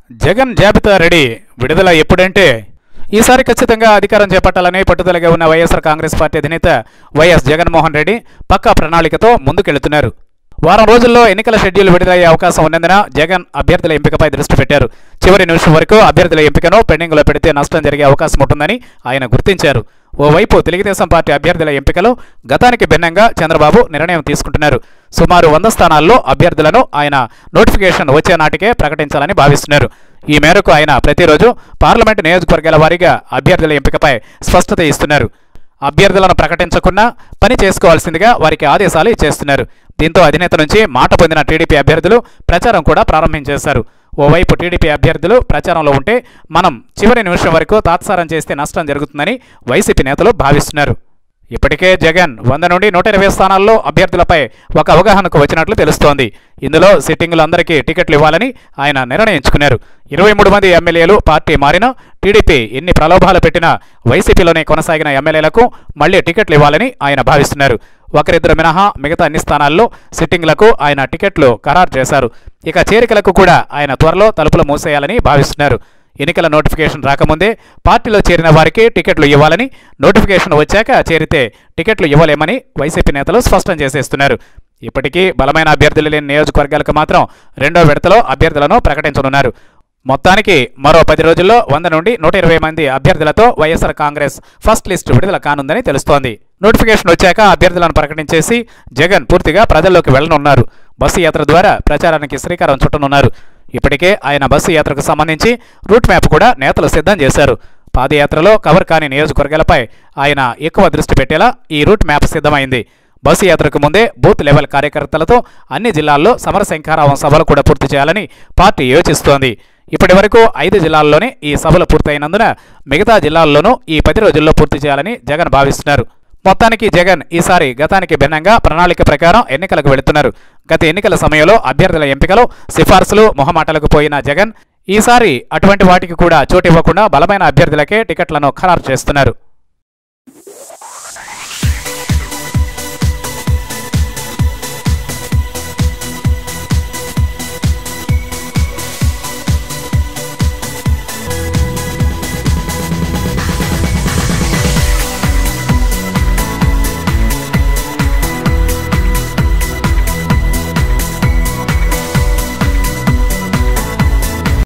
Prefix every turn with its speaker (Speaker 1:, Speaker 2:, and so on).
Speaker 1: జగన్ జాబితా రెడీ విడుదల ఎప్పుడంటే ఈసారి ఖచ్చితంగా అధికారం చేపట్టాలని పట్టుదలగా ఉన్న వైఎస్ఆర్ కాంగ్రెస్ పార్టీ అధినేత వైఎస్ జగన్మోహన్ రెడ్డి పక్కా ప్రణాళికతో ముందుకెళ్తున్నారు వారం రోజుల్లో ఎన్నికల షెడ్యూల్ విడుదలయ్యే అవకాశం ఉన్నందున జగన్ అభ్యర్థుల ఎంపికపై దృష్టి పెట్టారు చివరి నిమిషం వరకు అభ్యర్థుల ఎంపికను పెండింగ్లో పెడితే నష్టం జరిగే అవకాశం ఉంటుందని ఆయన గుర్తించారు ఓవైపు తెలుగుదేశం పార్టీ అభ్యర్థుల ఎంపికలో గతానికి భిన్నంగా చంద్రబాబు నిర్ణయం తీసుకుంటున్నారు సుమారు వంద స్థానాల్లో అభ్యర్థులను ఆయన నోటిఫికేషన్ వచ్చే నాటికే ప్రకటించాలని భావిస్తున్నారు ఈ మేరకు ఆయన ప్రతిరోజు పార్లమెంటు నియోజకవర్గాల వారీగా అభ్యర్థుల ఎంపికపై స్పష్టత ఇస్తున్నారు అభ్యర్థులను ప్రకటించకుండా పని చేసుకోవాల్సిందిగా వారికి ఆదేశాలు ఇచ్చేస్తున్నారు దీంతో అధినేత నుంచి మాట పొందిన టీడీపీ అభ్యర్థులు ప్రచారం కూడా ప్రారంభించేశారు ఓవైపు టీడీపీ అభ్యర్థులు ప్రచారంలో ఉంటే మనం చివరి నిమిషం వరకు తాత్సారం చేస్తే నష్టం జరుగుతుందని వైసీపీ నేతలు భావిస్తున్నారు ఇప్పటికే జగన్ వంద నుండి నూట ఇరవై స్థానాల్లో అభ్యర్థులపై ఒక అవగాహనకు వచ్చినట్లు తెలుస్తోంది ఇందులో సిట్టింగులందరికీ టికెట్లు ఇవ్వాలని ఆయన నిర్ణయించుకున్నారు ఇరవై మూడు మంది ఎమ్మెల్యేలు పార్టీ మారినా టీడీపీ ఎన్ని ప్రలోభాలు పెట్టినా వైసీపీలోనే కొనసాగిన ఎమ్మెల్యేలకు మళ్లీ టికెట్లు ఇవ్వాలని ఆయన భావిస్తున్నారు ఒకరిద్దరు మినహా మిగతా అన్ని స్థానాల్లో సిట్టింగ్లకు ఆయన టికెట్లు ఖరారు చేశారు ఇక చేరికలకు కూడా ఆయన త్వరలో తలుపులు మూసేయాలని భావిస్తున్నారు ఎన్నికల నోటిఫికేషన్ రాకముందే పార్టీలో చేరిన వారికి టికెట్లు ఇవ్వాలని నోటిఫికేషన్ వచ్చాక చేరితే టికెట్లు ఇవ్వలేమని వైసీపీ నేతలు స్పష్టం చేసేస్తున్నారు ఇప్పటికీ బలమైన అభ్యర్థులు లేని నియోజకవర్గాలకు మాత్రం రెండో విడతలో అభ్యర్థులను ప్రకటించనున్నారు మొత్తానికి మరో పది రోజుల్లో వంద నుండి నూట ఇరవై మంది అభ్యర్థులతో వైఎస్ఆర్ కాంగ్రెస్ ఫస్ట్ లిస్ట్ విడుదల కానుందని తెలుస్తోంది నోటిఫికేషన్ వచ్చాక అభ్యర్థులను ప్రకటించేసి జగన్ పూర్తిగా ప్రజల్లోకి వెళ్లనున్నారు బస్సు యాత్ర ద్వారా ప్రచారానికి శ్రీకారం చుట్టనున్నారు ఇప్పటికే ఆయన బస్సు యాత్రకు సంబంధించి రూట్ మ్యాప్ కూడా నేతలు సిద్ధం చేశారు పాదయాత్రలో కవర్ కాని నియోజకవర్గాలపై ఆయన ఎక్కువ దృష్టి పెట్టేలా ఈ రూట్ మ్యాప్ సిద్ధమైంది బస్సు యాత్రకు ముందే బూత్ లెవెల్ కార్యకర్తలతో అన్ని జిల్లాల్లో సమరశంఖారావం సభలు కూడా పూర్తి చేయాలని పార్టీ యోచిస్తోంది ఇప్పటి వరకు ఐదు జిల్లాల్లోనే ఈ సభలు పూర్తయినందున మిగతా జిల్లాల్లోనూ ఈ పది రోజుల్లో పూర్తి చేయాలని జగన్ భావిస్తున్నారు మొత్తానికి జగన్ ఈసారి గతానికి భిన్నంగా ప్రణాళిక ప్రకారం ఎన్నికలకు వెళుతున్నారు గత ఎన్నికల సమయంలో అభ్యర్థుల ఎంపికలో సిఫార్సులు మొహమాటలకు పోయిన జగన్ ఈసారి అటువంటి వాటికి కూడా చోటివ్వకుండా బలమైన అభ్యర్థులకే టికెట్లను ఖరారు చేస్తున్నారు